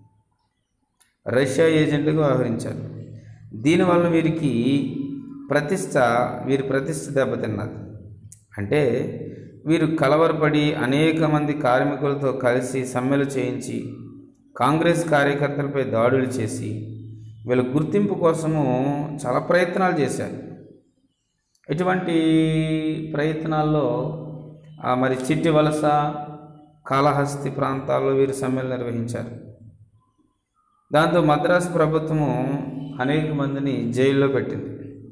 రష్యా ఏజెంట్లుగా వ్యవహరించారు దీనివల్ల వీరికి ప్రతిష్ట వీరి ప్రతిష్ట దెబ్బతిన్నది అంటే వీరు కలవరపడి అనేక మంది కార్మికులతో కలిసి సమ్మెలు చేయించి కాంగ్రెస్ కార్యకర్తలపై దాడులు చేసి వీళ్ళ గుర్తింపు కోసము చాలా ప్రయత్నాలు చేశారు ఇటువంటి ప్రయత్నాల్లో ఆ, మరి చిట్టి వలస కాళహస్తి ప్రాంతాల్లో వీరు సమ్మెలు నిర్వహించారు దాంతో మద్రాసు ప్రభుత్వము అనేక మందిని జైల్లో పెట్టింది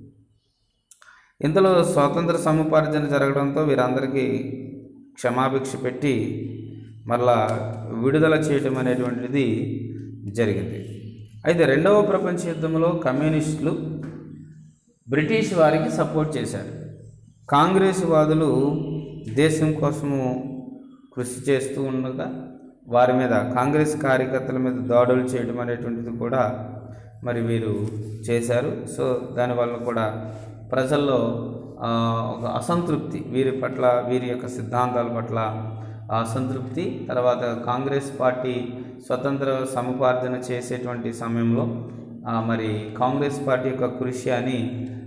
ఇంతలో స్వాతంత్ర సముపార్జన జరగడంతో వీరందరికీ క్షమాభిక్ష పెట్టి మరలా విడుదల చేయటం అనేటువంటిది జరిగింది అయితే రెండవ ప్రపంచ యుద్ధంలో కమ్యూనిస్టులు బ్రిటిష్ వారికి సపోర్ట్ చేశారు కాంగ్రెస్ వాదులు దేశం కోసము కృషి చేస్తూ ఉండగా వారి మీద కాంగ్రెస్ కార్యకర్తల మీద దాడులు చేయడం అనేటువంటిది కూడా మరి వీరు చేశారు సో దానివల్ల కూడా ప్రజల్లో ఆ, ఒక అసంతృప్తి వీరి పట్ల వీరి యొక్క సిద్ధాంతాల పట్ల ఆ అసంతృప్తి తర్వాత కాంగ్రెస్ పార్టీ స్వతంత్ర సముపార్జన చేసేటువంటి సమయంలో ఆ, మరి కాంగ్రెస్ పార్టీ యొక్క కృషి అని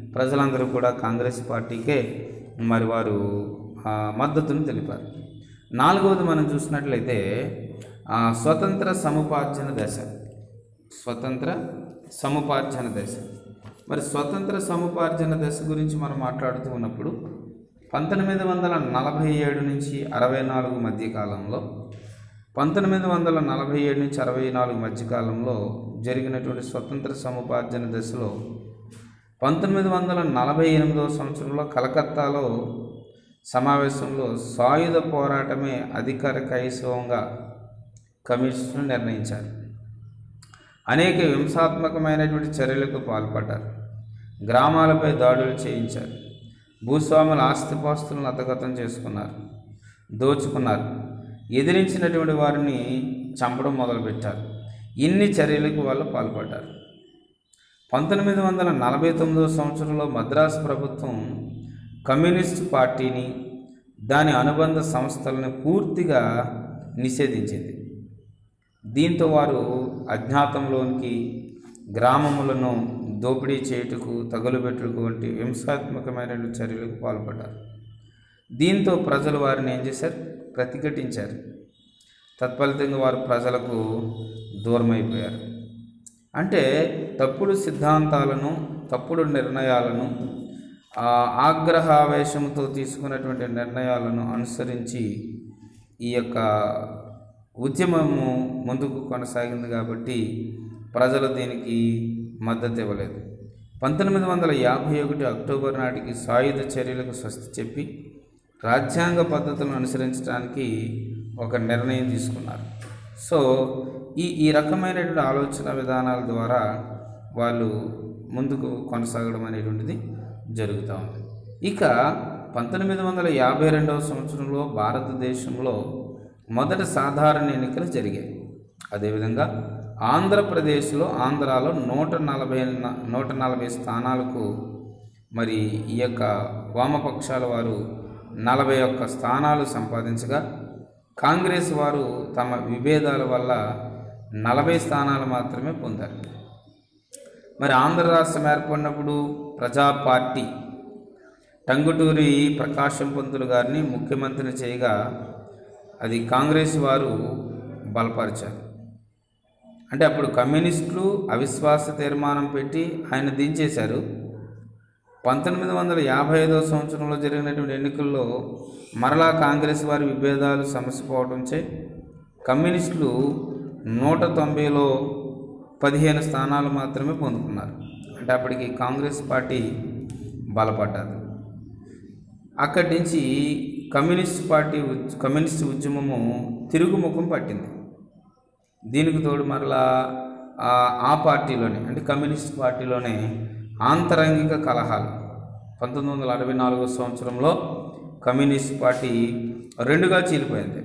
ప్రజలందరూ కూడా కాంగ్రెస్ పార్టీకే మరి వారు ఆ, మద్దతును తెలిపారు నాలుగవది మనం చూసినట్లయితే ఆ, స్వతంత్ర సముపార్జన దశ స్వతంత్ర సముపార్జన దశ మరి స్వతంత్ర సముపార్జన దశ గురించి మనం మాట్లాడుతూ ఉన్నప్పుడు పంతొమ్మిది వందల నలభై ఏడు నుంచి అరవై నాలుగు మధ్య కాలంలో పంతొమ్మిది వందల నలభై ఏడు నుంచి అరవై నాలుగు మధ్య కాలంలో జరిగినటువంటి స్వతంత్ర సముపార్జన దశలో పంతొమ్మిది వందల నలభై ఎనిమిదవ సంవత్సరంలో కలకత్తాలో సమావేశంలో సాయుధ పోరాటమే అధికారిక ఐసవంగా కమిషన్ నిర్ణయించారు అనేక హింసాత్మకమైనటువంటి చర్యలకు పాల్పడ్డారు గ్రామాలపై దాడులు చేయించారు భూస్వాముల ఆస్తిపాస్తులను అతగతం చేసుకున్నారు దోచుకున్నారు ఎదిరించినటువంటి వారిని చంపడం మొదలుపెట్టారు ఇన్ని చర్యలకు వాళ్ళు పాల్పడ్డారు పంతొమ్మిది వందల నలభై తొమ్మిదవ సంవత్సరంలో మద్రాసు ప్రభుత్వం కమ్యూనిస్ట్ పార్టీని దాని అనుబంధ సంస్థలను పూర్తిగా నిషేధించింది దీంతో వారు అజ్ఞాతంలోనికి గ్రామములను దోపిడీ చేయుటకు తగులుబెట్టుకు వంటి హింసాత్మకమైన చర్యలకు పాల్పడ్డారు దీంతో ప్రజలు వారిని ఏం చేశారు ప్రతిఘటించారు తత్ఫలితంగా వారు ప్రజలకు దూరమైపోయారు అంటే తప్పుడు సిద్ధాంతాలను తప్పుడు నిర్ణయాలను ఆ ఆగ్రహావేశంతో తీసుకున్నటువంటి నిర్ణయాలను అనుసరించి ఈ యొక్క ఉద్యమము ముందుకు కొనసాగింది కాబట్టి ప్రజలు దీనికి మద్దతు ఇవ్వలేదు పంతొమ్మిది వందల యాభై ఒకటి అక్టోబర్ నాటికి సాయుధ చర్యలకు స్వస్తి చెప్పి రాజ్యాంగ పద్ధతులను అనుసరించడానికి ఒక నిర్ణయం తీసుకున్నారు సో ఈ ఈ రకమైనటువంటి ఆలోచన విధానాల ద్వారా వాళ్ళు ముందుకు కొనసాగడం అనేటువంటిది జరుగుతూ ఉంది ఇక పంతొమ్మిది వందల యాభై రెండవ సంవత్సరంలో భారతదేశంలో మొదటి సాధారణ ఎన్నికలు జరిగాయి అదేవిధంగా ఆంధ్రప్రదేశ్లో ఆంధ్రాలో నూట నలభై న- నూట నలభై స్థానాలకు మరి ఈ యొక్క వామపక్షాల వారు నలభై ఒక్క స్థానాలు సంపాదించగా కాంగ్రెస్ వారు తమ విభేదాల వల్ల నలభై స్థానాలు మాత్రమే పొందారు మరి ఆంధ్ర రాష్ట్రం ఏర్పడినప్పుడు ప్రజా పార్టీ టంగుటూరి ప్రకాశం పంతులు గారిని ముఖ్యమంత్రిని చేయగా అది కాంగ్రెస్ వారు బలపరిచారు అంటే అప్పుడు కమ్యూనిస్టులు అవిశ్వాస తీర్మానం పెట్టి ఆయన దించేశారు పంతొమ్మిది వందల యాభై ఐదవ సంవత్సరంలో జరిగినటువంటి ఎన్నికల్లో మరలా కాంగ్రెస్ వారి విభేదాలు సమసిపోవడంచే కమ్యూనిస్టులు నూట తొంభైలో పదిహేను స్థానాలు మాత్రమే పొందుకున్నారు అంటే అప్పటికి కాంగ్రెస్ పార్టీ బలపడ్డారు అక్కడి నుంచి కమ్యూనిస్ట్ పార్టీ ఉద్- కమ్యూనిస్ట్ ఉద్యమము తిరుగుముఖం పట్టింది దీనికి తోడు మరలా ఆ ఆ పార్టీలోనే అంటే కమ్యూనిస్ట్ పార్టీలోనే ఆంతరంగిక కలహాలు పంతొమ్మిది వందల అరవై నాలుగో సంవత్సరంలో కమ్యూనిస్ట్ పార్టీ రెండుగా చీలిపోయింది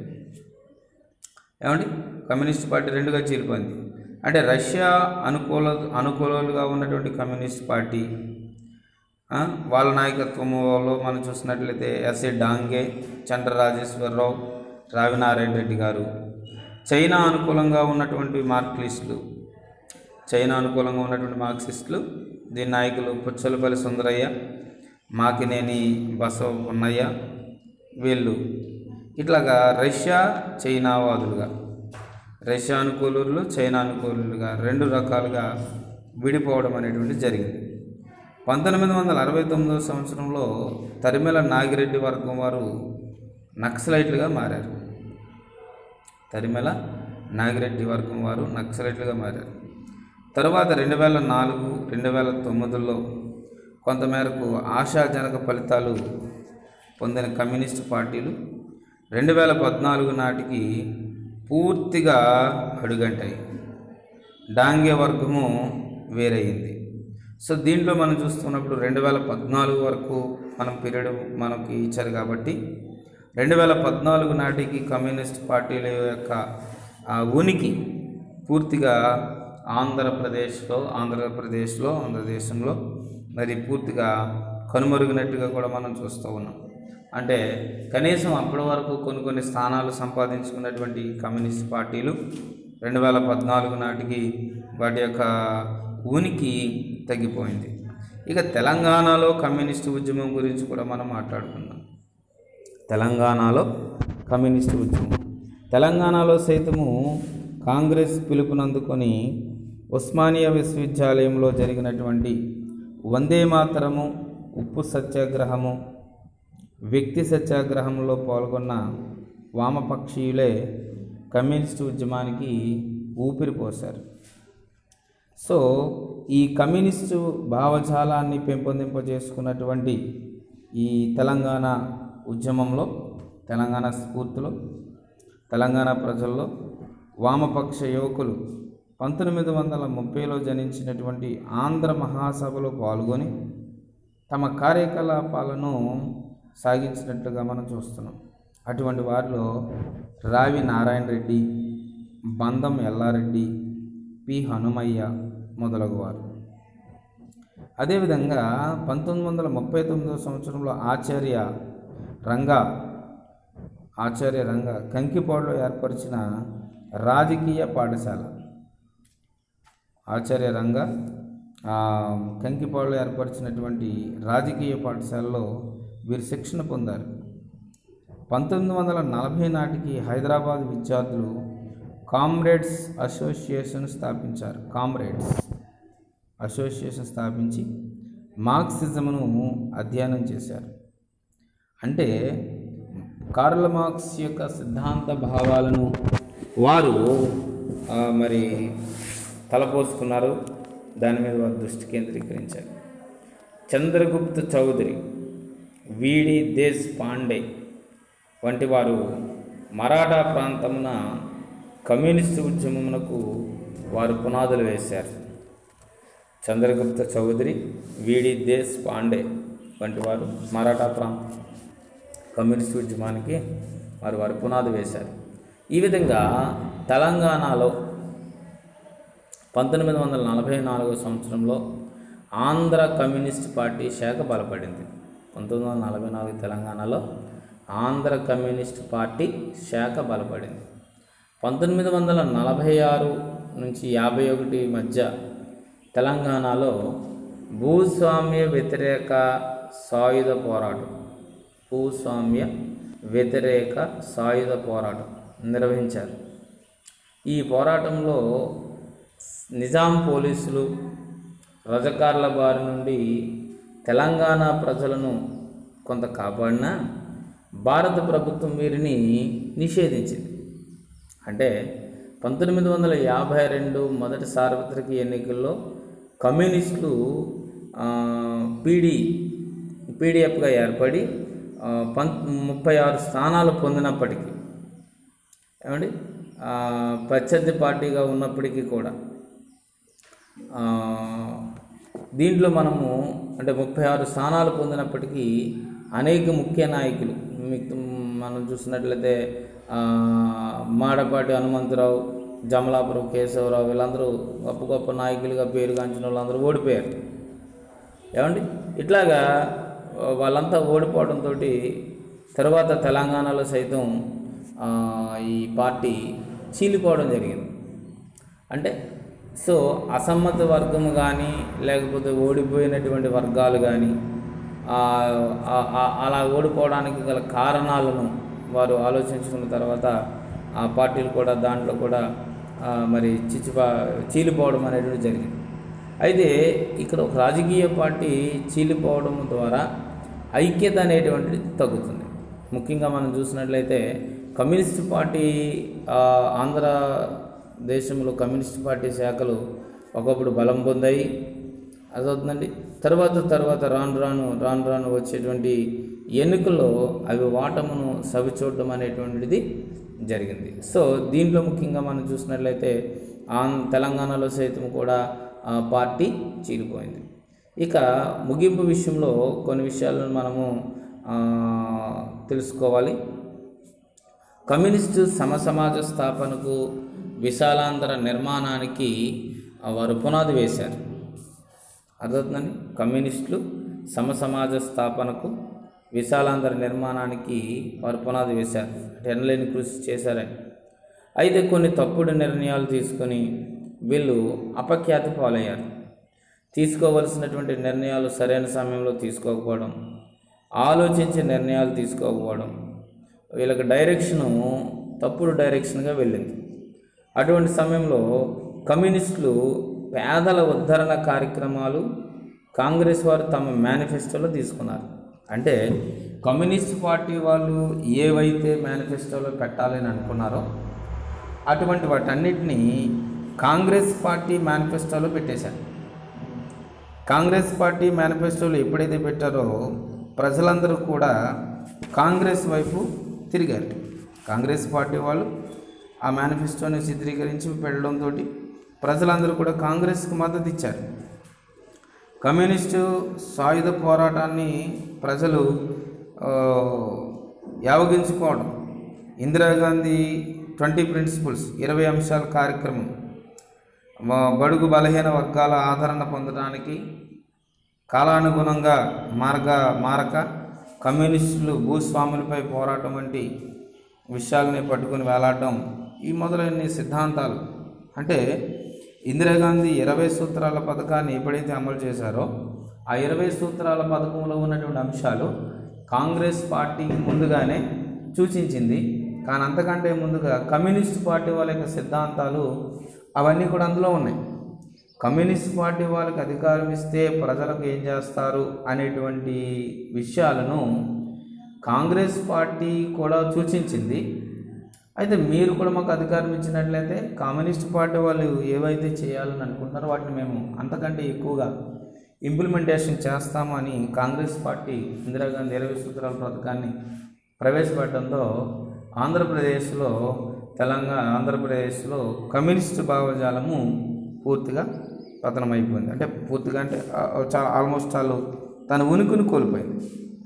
ఏమండి కమ్యూనిస్ట్ పార్టీ రెండుగా చీలిపోయింది అంటే రష్యా అనుకూల అనుకూలాలుగా ఉన్నటువంటి కమ్యూనిస్ట్ పార్టీ ఆ, వాళ్ళ నాయకత్వంలో మనం చూసినట్లయితే ఎస్ఏ డాంగే చంద్ర రాజేశ్వరరావు రావినారాయణ రెడ్డి గారు చైనా అనుకూలంగా ఉన్నటువంటి మార్క్లిస్టులు చైనా అనుకూలంగా ఉన్నటువంటి మార్క్సిస్టులు దీని నాయకులు పుచ్చలపల్లి సుందరయ్య మాకినేని బసవ ఉన్నయ్య వీళ్ళు ఇట్లాగా రష్యా చైనావాదులుగా రష్యా అనుకూలులు చైనా అనుకూలులుగా రెండు రకాలుగా విడిపోవడం అనేటువంటి జరిగింది పంతొమ్మిది వందల అరవై తొమ్మిదవ సంవత్సరంలో తరిమెల నాగిరెడ్డి వర్గం వారు నక్సలైట్లుగా మారారు తరిమెల నాగిరెడ్డి వర్గం వారు నక్సలైట్లుగా మారారు తరువాత రెండు వేల నాలుగు రెండు వేల తొమ్మిదిలో కొంతమేరకు ఆశాజనక ఫలితాలు పొందిన కమ్యూనిస్ట్ పార్టీలు రెండు వేల పద్నాలుగు నాటికి పూర్తిగా అడుగంటాయి డాంగే వర్గము వేరయింది సో దీంట్లో మనం చూస్తున్నప్పుడు రెండు వేల పద్నాలుగు వరకు మనం పీరియడ్ మనకి ఇచ్చారు కాబట్టి రెండు వేల పద్నాలుగు నాటికి కమ్యూనిస్ట్ పార్టీల యొక్క ఆ ఉనికి పూర్తిగా ఆంధ్రప్రదేశ్లో ఆంధ్రప్రదేశ్లో ఆంధ్రదేశంలో మరి పూర్తిగా కనుమరుగినట్టుగా కూడా మనం చూస్తూ ఉన్నాం అంటే కనీసం అప్పటి వరకు కొన్ని కొన్ని స్థానాలు సంపాదించుకున్నటువంటి కమ్యూనిస్ట్ పార్టీలు రెండు వేల పద్నాలుగు నాటికి వాటి యొక్క ఉనికి తగ్గిపోయింది ఇక తెలంగాణలో కమ్యూనిస్ట్ ఉద్యమం గురించి కూడా మనం మాట్లాడుకుందాం తెలంగాణలో కమ్యూనిస్టు ఉద్యమం తెలంగాణలో సైతము కాంగ్రెస్ పిలుపునందుకొని ఉస్మానియా విశ్వవిద్యాలయంలో జరిగినటువంటి వందే మాతరము ఉప్పు సత్యాగ్రహము వ్యక్తి సత్యాగ్రహంలో పాల్గొన్న వామపక్షీయులే కమ్యూనిస్టు ఉద్యమానికి ఊపిరి పోశారు సో ఈ కమ్యూనిస్టు భావజాలాన్ని పెంపొందింపజేసుకున్నటువంటి ఈ తెలంగాణ ఉద్యమంలో తెలంగాణ స్ఫూర్తిలో తెలంగాణ ప్రజల్లో వామపక్ష యువకులు పంతొమ్మిది వందల ముప్పైలో జనించినటువంటి ఆంధ్ర మహాసభలో పాల్గొని తమ కార్యకలాపాలను సాగించినట్లుగా మనం చూస్తున్నాం అటువంటి వారిలో రావి నారాయణ రెడ్డి బందం ఎల్లారెడ్డి పి హనుమయ్య మొదలగు వారు అదేవిధంగా పంతొమ్మిది వందల ముప్పై తొమ్మిదవ సంవత్సరంలో ఆచార్య రంగా ఆచార్య రంగ కంకిపాడులో ఏర్పరిచిన రాజకీయ పాఠశాల ఆచార్య రంగ ఆ, కంకిపాడులో ఏర్పరిచినటువంటి రాజకీయ పాఠశాలలో వీరు శిక్షణ పొందారు పంతొమ్మిది వందల నలభై నాటికి హైదరాబాద్ విద్యార్థులు కామ్రేడ్స్ అసోసియేషన్ స్థాపించారు కామ్రేడ్స్ అసోసియేషన్ స్థాపించి మార్క్సిజంను అధ్యయనం చేశారు అంటే కార్ల్ మార్క్స్ యొక్క సిద్ధాంత భావాలను వారు ఆ, మరి తలపోసుకున్నారు దాని మీద వారు దృష్టి కేంద్రీకరించారు చంద్రగుప్త చౌదరి వీడి దేశ్ పాండే వంటి వారు మరాఠా ప్రాంతమున కమ్యూనిస్టు ఉద్యమమునకు వారు పునాదులు వేశారు చంద్రగుప్త చౌదరి వీడి దేశ్ పాండే వంటి వారు మరాఠా ప్రాంతం కమ్యూనిస్ట్ ఉద్యమానికి వారు వారు పునాది వేశారు ఈ విధంగా తెలంగాణలో పంతొమ్మిది వందల నలభై నాలుగో సంవత్సరంలో ఆంధ్ర కమ్యూనిస్ట్ పార్టీ శాఖ బలపడింది పంతొమ్మిది వందల నలభై నాలుగు తెలంగాణలో ఆంధ్ర కమ్యూనిస్ట్ పార్టీ శాఖ బలపడింది పంతొమ్మిది వందల నలభై ఆరు నుంచి యాభై ఒకటి మధ్య తెలంగాణలో భూస్వామ్య వ్యతిరేక సాయుధ పోరాటం భూస్వామ్య వ్యతిరేక సాయుధ పోరాటం నిర్వహించారు ఈ పోరాటంలో నిజాం పోలీసులు రజకార్ల బారి నుండి తెలంగాణ ప్రజలను కొంత కాపాడినా భారత ప్రభుత్వం వీరిని నిషేధించింది అంటే పంతొమ్మిది వందల యాభై రెండు మొదటి సార్వత్రిక ఎన్నికల్లో కమ్యూనిస్టులు ఆ, పీడీ పీడిఎఫ్గా ఏర్పడి ఆ, పం ముప్పై ఆరు స్థానాలు పొందినప్పటికీ ఏమండి ఆ, ప్రత్యర్థి పార్టీగా ఉన్నప్పటికీ కూడా ఆ, దీంట్లో మనము అంటే ముప్పై ఆరు స్థానాలు పొందినప్పటికీ అనేక ముఖ్య నాయకులు మీకు మనం చూసినట్లయితే ఆ, మాడపాటి హనుమంతరావు జమలాపురం కేశవరావు వీళ్ళందరూ గొప్ప గొప్ప నాయకులుగా పేరుగాంచిన వాళ్ళందరూ ఓడిపోయారు ఏమండి ఇట్లాగా ఆ, వాళ్ళంతా ఓడిపోవడంతో తర్వాత తెలంగాణలో సైతం ఆ, ఈ పార్టీ చీలిపోవడం జరిగింది అంటే సో అసమ్మత వర్గం కానీ లేకపోతే ఓడిపోయినటువంటి వర్గాలు కానీ అలా ఓడిపోవడానికి గల కారణాలను వారు ఆలోచించుకున్న తర్వాత ఆ పార్టీలు కూడా దాంట్లో కూడా ఆ, మరి చిచ్చిపా చీలిపోవడం అనేటువంటి జరిగింది అయితే ఇక్కడ ఒక రాజకీయ పార్టీ చీలిపోవడం ద్వారా ఐక్యత అనేటువంటిది తగ్గుతుంది ముఖ్యంగా మనం చూసినట్లయితే కమ్యూనిస్ట్ పార్టీ ఆ, ఆంధ్ర దేశంలో కమ్యూనిస్ట్ పార్టీ శాఖలు ఒకప్పుడు బలం పొందాయి అదవుతుందండి తర్వాత తర్వాత రాను రాను రాను రాను వచ్చేటువంటి ఎన్నికల్లో అవి వాటమును సవిచూడడం అనేటువంటిది జరిగింది సో దీంట్లో ముఖ్యంగా మనం చూసినట్లయితే ఆన్ తెలంగాణలో సైతం కూడా ఆ పార్టీ చీలిపోయింది ఇక ముగింపు విషయంలో కొన్ని విషయాలను మనము ఆ, తెలుసుకోవాలి కమ్యూనిస్టు సమసమాజ స్థాపనకు విశాలాంతర నిర్మాణానికి ఆ, వారు పునాది వేశారు అర్థవుతుందండి కమ్యూనిస్టులు సమసమాజ స్థాపనకు విశాలాంతర నిర్మాణానికి వారు పునాది వేశారు ఎనలేని కృషి చేశారని అయితే కొన్ని తప్పుడు నిర్ణయాలు తీసుకొని వీళ్ళు అపఖ్యాతి పాలయ్యారు తీసుకోవలసినటువంటి నిర్ణయాలు సరైన సమయంలో తీసుకోకపోవడం ఆలోచించి నిర్ణయాలు తీసుకోకపోవడం వీళ్ళకి డైరెక్షను తప్పుడు డైరెక్షన్గా వెళ్ళింది అటువంటి సమయంలో కమ్యూనిస్టులు పేదల ఉద్ధరణ కార్యక్రమాలు కాంగ్రెస్ వారు తమ మేనిఫెస్టోలో తీసుకున్నారు అంటే కమ్యూనిస్ట్ పార్టీ వాళ్ళు ఏవైతే మేనిఫెస్టోలో పెట్టాలని అనుకున్నారో అటువంటి వాటన్నిటినీ కాంగ్రెస్ పార్టీ మేనిఫెస్టోలో పెట్టేశారు కాంగ్రెస్ పార్టీ మేనిఫెస్టోలో ఎప్పుడైతే పెట్టారో ప్రజలందరూ కూడా కాంగ్రెస్ వైపు తిరిగారు కాంగ్రెస్ పార్టీ వాళ్ళు ఆ మేనిఫెస్టోని చిత్రీకరించి పెట్టడంతో ప్రజలందరూ కూడా కాంగ్రెస్కి మద్దతు ఇచ్చారు కమ్యూనిస్టు సాయుధ పోరాటాన్ని ప్రజలు ఆ, యావగించుకోవడం ఇందిరాగాంధీ ట్వంటీ ప్రిన్సిపల్స్ ఇరవై అంశాల కార్యక్రమం మా- బడుగు బలహీన వర్గాల ఆదరణ పొందడానికి కాలానుగుణంగా మార్గ మారక కమ్యూనిస్టులు భూస్వాములపై పోరాటం వంటి విషయాలని పట్టుకుని వేలాడడం ఈ మొదలైన సిద్ధాంతాలు అంటే ఇందిరాగాంధీ ఇరవై సూత్రాల పథకాన్ని ఎప్పుడైతే అమలు చేశారో ఆ ఇరవై సూత్రాల పథకంలో ఉన్నటువంటి అంశాలు కాంగ్రెస్ పార్టీకి ముందుగానే సూచించింది కానీ అంతకంటే ముందుగా కమ్యూనిస్ట్ పార్టీ వాళ్ళ యొక్క సిద్ధాంతాలు అవన్నీ కూడా అందులో ఉన్నాయి కమ్యూనిస్ట్ పార్టీ వాళ్ళకి అధికారం ఇస్తే ప్రజలకు ఏం చేస్తారు అనేటువంటి విషయాలను కాంగ్రెస్ పార్టీ కూడా సూచించింది అయితే మీరు కూడా మాకు అధికారం ఇచ్చినట్లయితే కమ్యూనిస్ట్ పార్టీ వాళ్ళు ఏవైతే చేయాలని అనుకుంటున్నారో వాటిని మేము అంతకంటే ఎక్కువగా ఇంప్లిమెంటేషన్ చేస్తాము అని కాంగ్రెస్ పార్టీ ఇందిరాగాంధీ ఇరవై సూత్రాల పథకాన్ని ప్రవేశపెట్టడంతో ఆంధ్రప్రదేశ్లో తెలంగాణ ఆంధ్రప్రదేశ్లో కమ్యూనిస్ట్ భావజాలము పూర్తిగా పతనమైపోయింది అంటే పూర్తిగా అంటే ఆ, చాలా ఆల్మోస్ట్ వాళ్ళు తన ఉనికిని కోల్పోయింది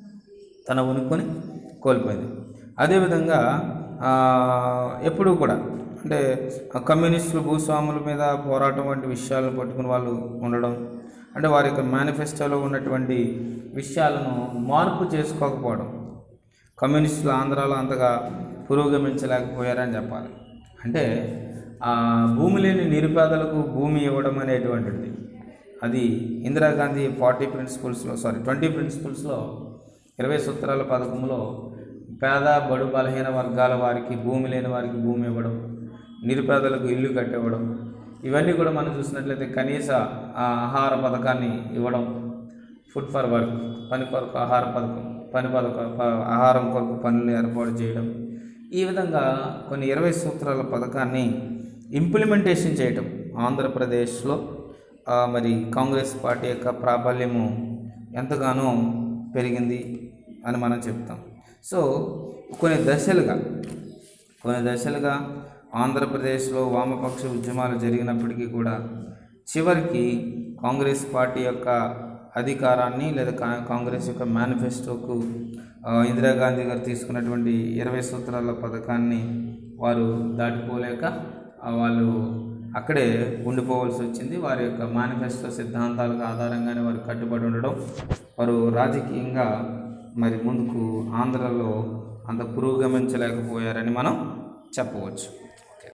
తన ఉనికిని కోల్పోయింది అదేవిధంగా ఆ, ఎప్పుడూ కూడా అంటే ఆ కమ్యూనిస్టులు భూస్వాముల మీద పోరాటం వంటి విషయాలను పట్టుకుని వాళ్ళు ఉండడం అంటే వారి యొక్క మేనిఫెస్టోలో ఉన్నటువంటి విషయాలను మార్పు చేసుకోకపోవడం కమ్యూనిస్టులు ఆంధ్రాలో అంతగా పురోగమించలేకపోయారని చెప్పాలి అంటే ఆ భూమి లేని నిరుపేదలకు భూమి ఇవ్వడం అనేటువంటిది అది ఇందిరాగాంధీ ఫార్టీ ప్రిన్సిపల్స్లో సారీ ట్వంటీ ప్రిన్సిపల్స్లో ఇరవై సూత్రాల పథకంలో పేద బడు బలహీన వర్గాల వారికి భూమి లేని వారికి భూమి ఇవ్వడం నిరుపేదలకు ఇల్లు కట్టివ్వడం ఇవన్నీ కూడా మనం చూసినట్లయితే కనీస ఆ, ఆహార పథకాన్ని ఇవ్వడం ఫుడ్ ఫర్ వర్క్ పని కొరకు ఆహార పథకం పని పథక ప- ఆహారం కొరకు పనులు ఏర్పాటు చేయడం ఈ విధంగా కొన్ని ఇరవై సూత్రాల పథకాన్ని ఇంప్లిమెంటేషన్ చేయటం ఆంధ్రప్రదేశ్లో ఆ, మరి కాంగ్రెస్ పార్టీ యొక్క ప్రాబల్యము ఎంతగానో పెరిగింది అని మనం చెప్తాం సో కొన్ని దశలుగా కొన్ని దశలుగా ఆంధ్రప్రదేశ్లో వామపక్ష ఉద్యమాలు జరిగినప్పటికీ కూడా చివరికి కాంగ్రెస్ పార్టీ యొక్క అధికారాన్ని లేదా కా- కాంగ్రెస్ యొక్క మేనిఫెస్టోకు ఆ, ఇందిరాగాంధీ గారు తీసుకున్నటువంటి ఇరవై సూత్రాల పథకాన్ని వారు దాటిపోలేక ఆ, వాళ్ళు అక్కడే ఉండిపోవాల్సి వచ్చింది వారి యొక్క మేనిఫెస్టో సిద్ధాంతాలకు ఆధారంగానే వారు కట్టుబడి ఉండడం వారు రాజకీయంగా మరి ముందుకు ఆంధ్రలో అంత పురోగమించలేకపోయారని మనం చెప్పవచ్చు